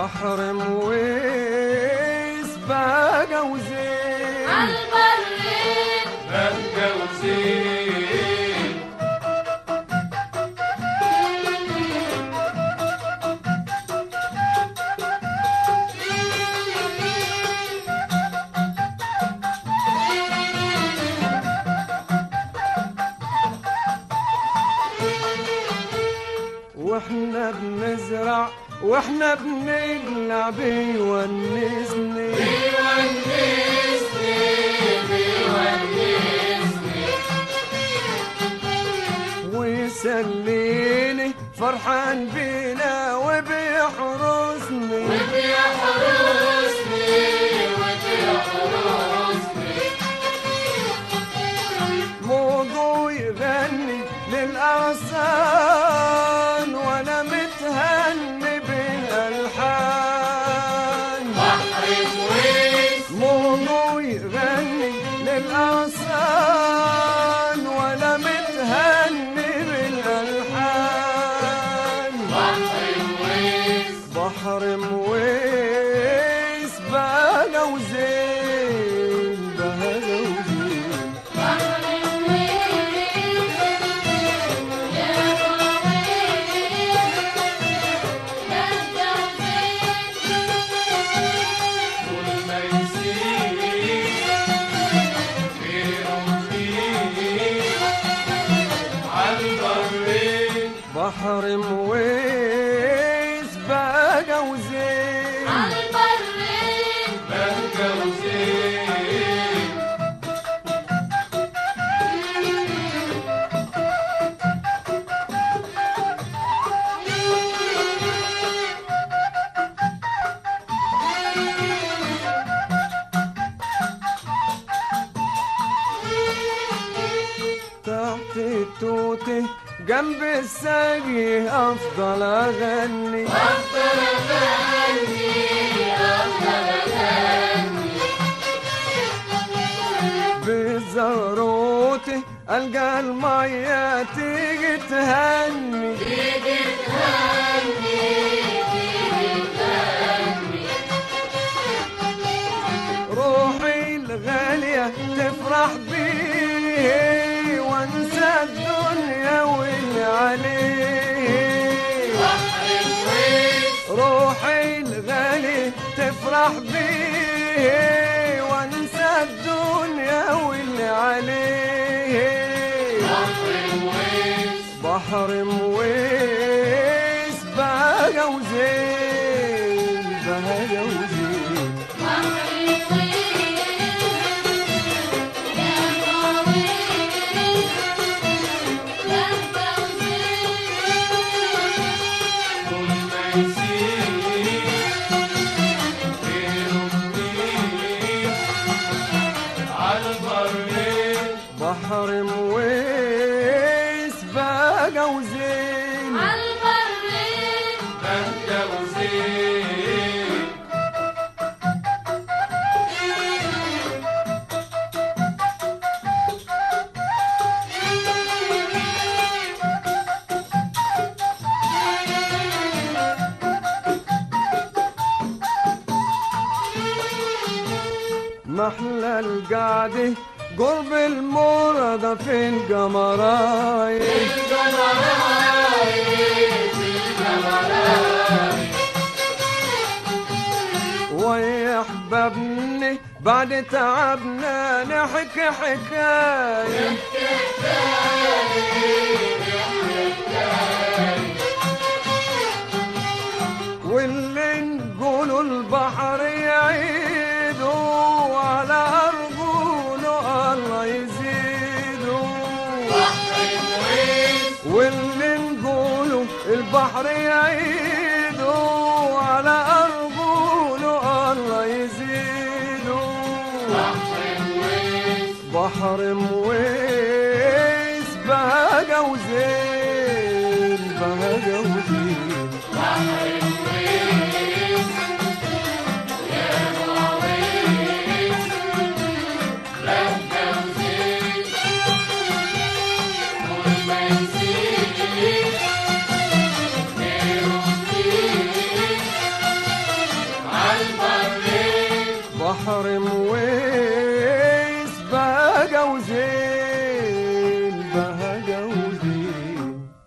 بحر مويس بقى وزين عالبرين بهجة وزين واحنا بنزرع واحنا بنقلع بيونسني ويسليني فرحان بينا وبيحرسني موضوع يغني للأغصان وأنا متهني بالألحان موضوع يغني للأغصان وأنا متهني بالألحان بحر مويس بقى وزين بقى وزين كل ما يسير غيرهم فيه عالبرين بحر مويس بقى وزين بهجة وزين تحت التوتة جنب الساقي أفضل أغني بزغروتي ألقى المية تيجي تهني روحي الغالية تفرح بيه وانسى الدنيا واللي عليه روحي الغالي تفرح بيه وانسى الدنيا واللي عليه بحر مويس بقى وزين بقى وزين كل ما يسير غيرهم فيه عالبرين بحر مويس بقى وزين بهجة وزين محلى القعدة قرب المرضى في القمراية ويا احبابني بعد تعبنا نحكي حكايه واللي نقولوا البحر يعيدوا على أرجوله الله يزيدوا واللي نقولوا البحر يعيدوا على أرجوله الله يزيدوا بحر مويس بهجة وزين بهجة وزين كل ما يسير بحر مويس